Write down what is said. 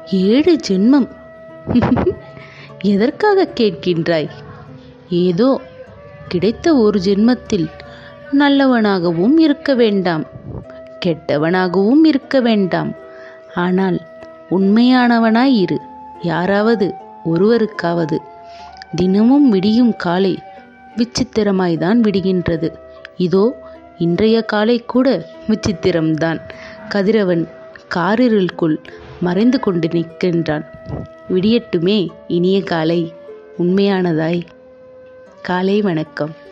ஏழு ஜென்மம் எதற்காக கேட்கின்றாய் ஏதோ கிடைத்த ஒரு ஜென்மத்தில் நல்லவனாகவும் இருக்க வேண்டாம் கெட்டவனாகவும் இருக்க வேண்டாம் ஆனால் உண்மையானவனாய் இரு யாராவது ஒருவருக்காவது தினமும் விடியும் காலை விசித்திரமாய்தான் விடுகின்றது இதோ இன்றைய காலை கூட விசித்திரம்தான் கதிரவன் காரிருளுக்குள் மறைந்து கொண்டு நிற்கின்றான் விடியட்டுமே இனிய காலை உண்மையானதாய் காலை வணக்கம்